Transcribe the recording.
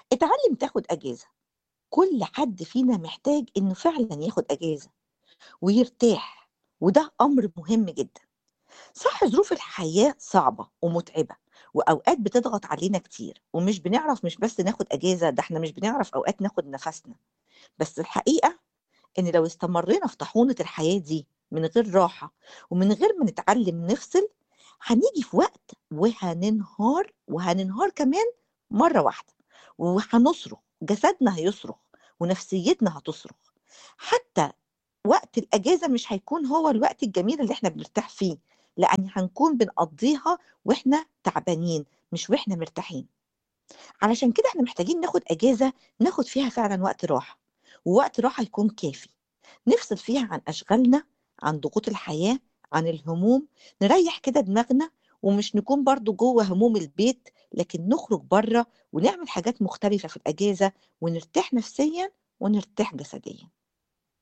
اتعلم تاخد أجازة كل حد فينا محتاج إنه فعلا ياخد أجازة ويرتاح وده أمر مهم جدا صح ظروف الحياة صعبة ومتعبة وأوقات بتضغط علينا كتير ومش بنعرف مش بس ناخد أجازة ده احنا مش بنعرف أوقات ناخد نفسنا بس الحقيقة إن لو استمرينا في طاحونة الحياة دي من غير راحة ومن غير ما نتعلم نفصل هنيجي في وقت وهننهار وهننهار كمان مرة واحدة وهنصرخ جسدنا هيصرخ ونفسيتنا هتصرخ حتى وقت الأجازة مش هيكون هو الوقت الجميل اللي احنا بنرتاح فيه لأن هنكون بنقضيها واحنا تعبانين مش واحنا مرتاحين علشان كده احنا محتاجين ناخد أجازة ناخد فيها فعلا وقت راحة ووقت راحة يكون كافي نفصل فيها عن أشغالنا عن ضغوط الحياة عن الهموم نريح كده دماغنا ومش نكون برضو جوه هموم البيت لكن نخرج بره ونعمل حاجات مختلفة في الأجازة ونرتاح نفسيا ونرتاح جسديا